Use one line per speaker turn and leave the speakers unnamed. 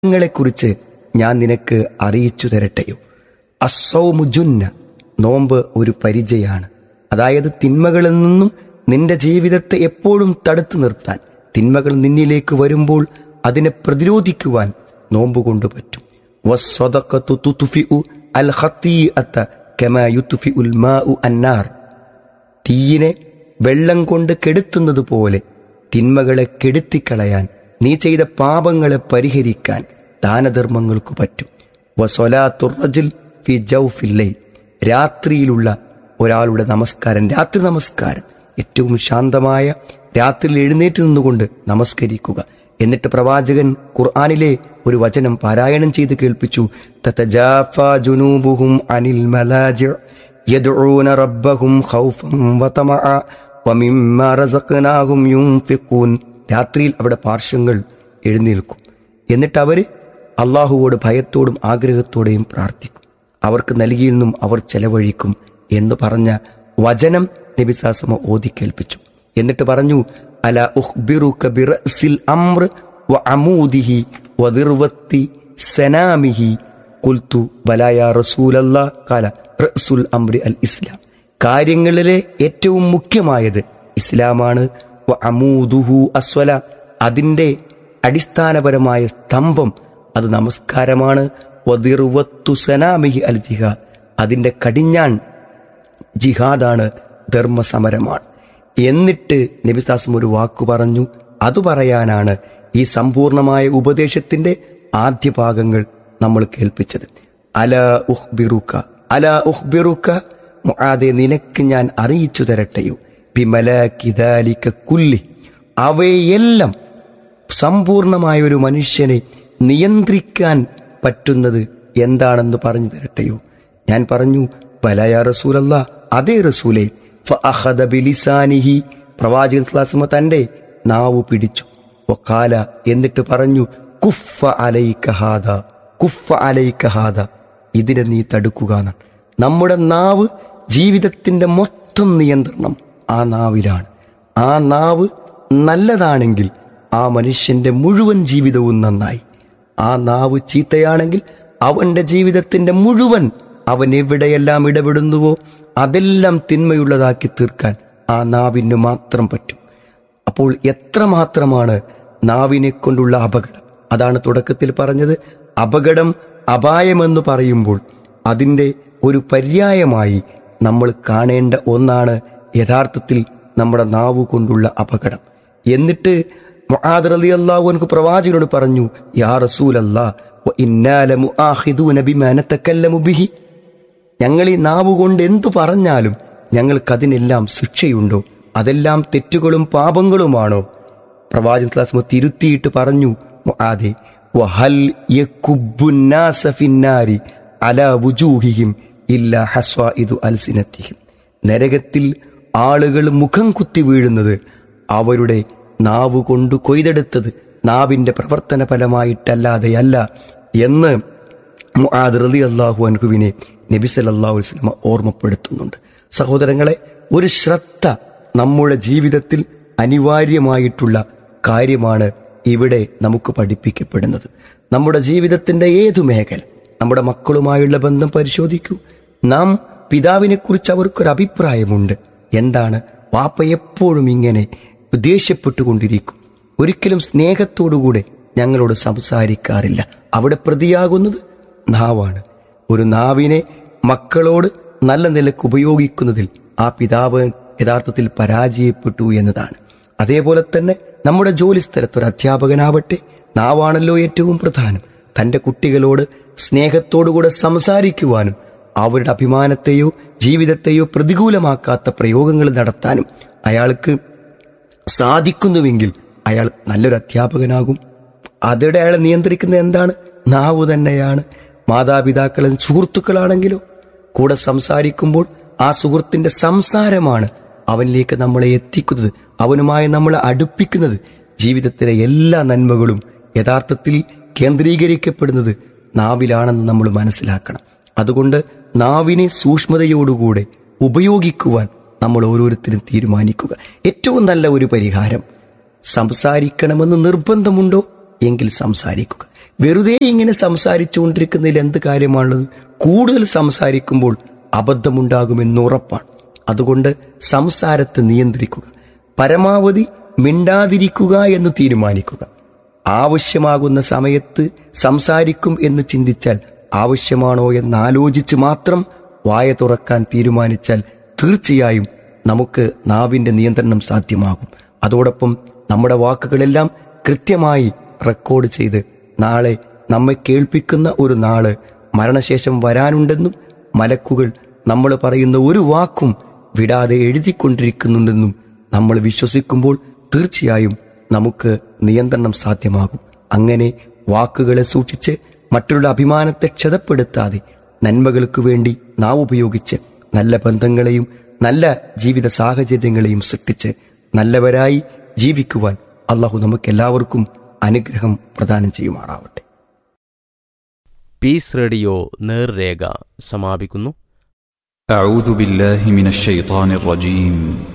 ങ്ങളെക്കുറിച്ച് ഞാൻ നിനക്ക് അറിയിച്ചു തരട്ടെയോ അസൗമുജുന്ന നോമ്പ് ഒരു പരിചയാണ് അതായത് തിന്മകളിൽ നിന്നും നിന്റെ ജീവിതത്തെ എപ്പോഴും തടുത്തു നിർത്താൻ തിന്മകൾ നിന്നിലേക്ക് വരുമ്പോൾ അതിനെ പ്രതിരോധിക്കുവാൻ നോമ്പ് കൊണ്ട് പറ്റും വസ്സദഖത്തു തുത്ഫിഉ അൽ ഖത്തീഅത്ത കമാ യുത്ഫിഉൽ മാഉ അന്നാർ തീയിനെ വെള്ളം കൊണ്ട് കെടുത്തുന്നത് പോലെ തിന്മകളെ കെടുത്തിക്കളയാൻ നീ ചെയ്ത പാപങ്ങളെ പരിഹരിക്കാൻ ദാനധർമ്മങ്ങൾക്ക് പറ്റും വസൊലാത്തുറജിൽ ഫി ജൗഫില്ലേ രാത്രിയിലുള്ള ഒരാളുടെ നമസ്കാരം രാത്രി നമസ്കാരം ഏറ്റവും ശാന്തമായ രാത്രിയിൽ എഴുന്നേറ്റ് നിന്നുകൊണ്ട് നമസ്കരിക്കുക എന്നിട്ട് പ്രവാചകൻ ഖുർആാനിലെ ഒരു വചനം പാരായണം ചെയ്ത് കേൾപ്പിച്ചു തതജാഫാ ജുനൂബുഹും അനിൽ മലാജിഅ يدعون ربهم خوفا وطمعا ومما رزقناهم ينفقون രാത്രിയിൽ അവിടെ പാർശ്വങ്ങൾ എഴുന്നേൽക്കും എന്നിട്ട് അവര് അള്ളാഹുവോട് ഭയത്തോടും ആഗ്രഹത്തോടെയും പ്രാർത്ഥിക്കും അവർക്ക് നൽകിയിൽ നിന്നും അവർ ചെലവഴിക്കും എന്ന് പറഞ്ഞ വചനം നബിസാസമ ഓതി കേൾപ്പിച്ചു എന്നിട്ട് പറഞ്ഞു അല ഉഖ്ബിറുക ബിറസിൽ അംർ വ അമൂദിഹി വദിർവത്തി സനാമിഹി കുൽത്തു ബലായ റസൂലല്ലാ കാല റസുൽ അംറി അൽ ഇസ്ലാം കാര്യങ്ങളിലെ ഏറ്റവും മുഖ്യമായത് ഇസ്ലാമാണ് വ അമൂദുഹു അസ്വല അതിൻ്റെ അടിസ്ഥാനപരമായ സ്തംഭം അത് നമസ്കാരമാണ് വദിർവത്തു സനാമിഹി അൽ ജിഹാദ് അതിൻ്റെ കടിഞ്ഞാൺ ജിഹാദാണ് ധർമ്മസമരമാണ് എന്നിട്ട് നബിസാസം ഒരു വാക്കു പറഞ്ഞു അത് പറയാനാണ് ഈ സമ്പൂർണമായ ഉപദേശത്തിന്റെ ആദ്യ ഭാഗങ്ങൾ നമ്മൾ കേൾപ്പിച്ചത് അല ഉഹ്ബിറുക്ക അല ഉഹ്ബിറുക്ക മുആദെ നിനക്ക് ഞാൻ അറിയിച്ചു തരട്ടെയോ ബിമലകിദാലിക കുല്ലി അവയെല്ലാം സമ്പൂർണമായ ഒരു മനുഷ്യനെ നിയന്ത്രിക്കാൻ പറ്റുന്നത് എന്താണെന്ന് പറഞ്ഞു തരട്ടെയോ ഞാൻ പറഞ്ഞു ബലയ റസൂലല്ല അതേ റസൂലെ ഫഅഖദ ബിലിസാനിഹി പ്രവാചകൻ സ്വലാസ്മ തന്റെ നാവ് പിടിച്ചു വക്കാല എന്നിട്ട് പറഞ്ഞു കുഫ അലൈക്കഹാദ കുഫ അലൈക്കഹാദ ഇതിനെ നീ തടുക്കുക എന്നാണ് നമ്മുടെ നാവ് ജീവിതത്തിന്റെ മൊത്തം നിയന്ത്രണം ആ നാവിലാണ് ആ നാവ് നല്ലതാണെങ്കിൽ ആ മനുഷ്യന്റെ മുഴുവൻ ജീവിതവും നന്നായി ആ നാവ് ചീത്തയാണെങ്കിൽ അവന്റെ ജീവിതത്തിന്റെ മുഴുവൻ അവൻ എവിടെയെല്ലാം ഇടപെടുന്നുവോ അതെല്ലാം തിന്മയുള്ളതാക്കി തീർക്കാൻ ആ നാവിന് മാത്രം പറ്റും അപ്പോൾ എത്രമാത്രമാണ് നാവിനെ കൊണ്ടുള്ള അപകടം അതാണ് തുടക്കത്തിൽ പറഞ്ഞത് അപകടം അപായമെന്ന് പറയുമ്പോൾ അതിൻ്റെ ഒരു പര്യായമായി നമ്മൾ കാണേണ്ട ഒന്നാണ് യഥാർത്ഥത്തിൽ നമ്മുടെ നാവ് കൊണ്ടുള്ള അപകടം എന്നിട്ട് മുആദ് റളിയല്ലാഹു അൻഹു പ്രവാചകനോട് പറഞ്ഞു യാ റസൂലല്ലാ വ ഇന്നാ ലമുആഖിദൂന ബിമാ നതകല്ലമു ബിഹി ഞങ്ങൾ ഈ നാവ് കൊണ്ട് എന്തു പറഞ്ഞാലും ഞങ്ങൾക്കതിനെല്ലാം ശിക്ഷയുണ്ടോ അതെല്ലാം തെറ്റുകളും പാപങ്ങളുമാണോ പ്രവാചകൻ സ്ലാസ്മ തിരുത്തിയിട്ട് പറഞ്ഞു മുആദെ വഹൽ യകുബ്ബുന്നാസ ഫിന്നാരി അലാ വുജൂഹിഹിം ഇല്ല ഹസ്വാഇദു അൽസിനത്തിഹിം നരകത്തിൽ ആളുകൾ മുഖം കുത്തി വീഴുന്നത് അവരുടെ നാവ് കൊണ്ട് കൊയ്തെടുത്തത് നാവിന്റെ പ്രവർത്തന ഫലമായിട്ടല്ലാതെയല്ല എന്ന് മുആദ് റളി അള്ളാഹു അൻഹുവിനെ നബി സല്ലല്ലാഹു അലൈഹി വസല്ലമ ഓർമ്മപ്പെടുത്തുന്നുണ്ട് സഹോദരങ്ങളെ ഒരു ശ്രദ്ധ നമ്മുടെ ജീവിതത്തിൽ അനിവാര്യമായിട്ടുള്ള കാര്യമാണ് ഇവിടെ നമുക്ക് പഠിപ്പിക്കപ്പെടുന്നത് നമ്മുടെ ജീവിതത്തിന്റെ ഏതു മേഖല നമ്മുടെ മക്കളുമായുള്ള ബന്ധം പരിശോധിക്കൂ നാം പിതാവിനെ കുറിച്ച് അവർക്കൊരു അഭിപ്രായമുണ്ട് എന്താണ് വാപ്പ എപ്പോഴും ഇങ്ങനെ ദേഷ്യപ്പെട്ടുകൊണ്ടിരിക്കും ഒരിക്കലും സ്നേഹത്തോടുകൂടെ ഞങ്ങളോട് സംസാരിക്കാറില്ല അവിടെ പ്രതിയാകുന്നത് നാവാണ് ഒരു നാവിനെ മക്കളോട് നല്ല നിലക്ക് ഉപയോഗിക്കുന്നതിൽ ആ പിതാവ് യഥാർത്ഥത്തിൽ പരാജയപ്പെട്ടു എന്നതാണ് അതേപോലെ തന്നെ നമ്മുടെ ജോലി സ്ഥലത്ത് ഒരു അധ്യാപകനാവട്ടെ നാവാണല്ലോ ഏറ്റവും പ്രധാനം തന്റെ കുട്ടികളോട് സ്നേഹത്തോടുകൂടെ സംസാരിക്കുവാനും അവരുടെ അഭിമാനത്തെയോ ജീവിതത്തെയോ പ്രതികൂലമാക്കാത്ത പ്രയോഗങ്ങൾ നടത്താനും അയാൾക്ക് സാധിക്കുന്നുവെങ്കിൽ അയാൾ നല്ലൊരു അധ്യാപകനാകും അതിടെ അയാളെ നിയന്ത്രിക്കുന്നത് എന്താണ് നാവ് തന്നെയാണ് മാതാപിതാക്കളും സുഹൃത്തുക്കളാണെങ്കിലോ കൂടെ സംസാരിക്കുമ്പോൾ ആ സുഹൃത്തിന്റെ സംസാരമാണ് അവനിലേക്ക് നമ്മളെ എത്തിക്കുന്നത് അവനുമായി നമ്മളെ അടുപ്പിക്കുന്നത് ജീവിതത്തിലെ എല്ലാ നന്മകളും യഥാർത്ഥത്തിൽ കേന്ദ്രീകരിക്കപ്പെടുന്നത് നാവിലാണെന്ന് നമ്മൾ മനസ്സിലാക്കണം അതുകൊണ്ട് നാവിനെ സൂക്ഷ്മതയോടുകൂടെ ഉപയോഗിക്കുവാൻ നമ്മൾ ഓരോരുത്തരും തീരുമാനിക്കുക ഏറ്റവും നല്ല ഒരു പരിഹാരം സംസാരിക്കണമെന്ന് നിർബന്ധമുണ്ടോ എങ്കിൽ സംസാരിക്കുക വെറുതെ ഇങ്ങനെ സംസാരിച്ചുകൊണ്ടിരിക്കുന്നതിൽ എന്ത് കാര്യമാണുള്ളത് കൂടുതൽ സംസാരിക്കുമ്പോൾ അബദ്ധമുണ്ടാകുമെന്ന് ഉറപ്പാണ് അതുകൊണ്ട് സംസാരത്തെ നിയന്ത്രിക്കുക പരമാവധി മിണ്ടാതിരിക്കുക എന്ന് തീരുമാനിക്കുക ആവശ്യമാകുന്ന സമയത്ത് സംസാരിക്കും എന്ന് ചിന്തിച്ചാൽ ആവശ്യമാണോ എന്ന് ആലോചിച്ച് മാത്രം വായ തുറക്കാൻ തീരുമാനിച്ചാൽ തീർച്ചയായും നമുക്ക് നാവിന്റെ നിയന്ത്രണം സാധ്യമാകും അതോടൊപ്പം നമ്മുടെ വാക്കുകളെല്ലാം കൃത്യമായി റെക്കോർഡ് ചെയ്ത് നാളെ നമ്മെ കേൾപ്പിക്കുന്ന ഒരു നാള് മരണശേഷം വരാനുണ്ടെന്നും മലക്കുകൾ നമ്മൾ പറയുന്ന ഒരു വാക്കും വിടാതെ എഴുതിക്കൊണ്ടിരിക്കുന്നുണ്ടെന്നും നമ്മൾ വിശ്വസിക്കുമ്പോൾ തീർച്ചയായും നമുക്ക് നിയന്ത്രണം സാധ്യമാകും അങ്ങനെ വാക്കുകളെ സൂക്ഷിച്ച് മറ്റുള്ള അഭിമാനത്തെ ക്ഷതപ്പെടുത്താതെ നന്മകൾക്ക് വേണ്ടി നാവ് ഉപയോഗിച്ച് നല്ല ബന്ധങ്ങളെയും നല്ല ജീവിത സാഹചര്യങ്ങളെയും സൃഷ്ടിച്ച് നല്ലവരായി ജീവിക്കുവാൻ അള്ളാഹു നമുക്കെല്ലാവർക്കും അനുഗ്രഹം പ്രദാനം ചെയ്യുമാറാവട്ടെ
പീസ് റേഡിയോ നേർരേഖ സമാപിക്കുന്നു
أعوذ بالله من الشيطان الرجيم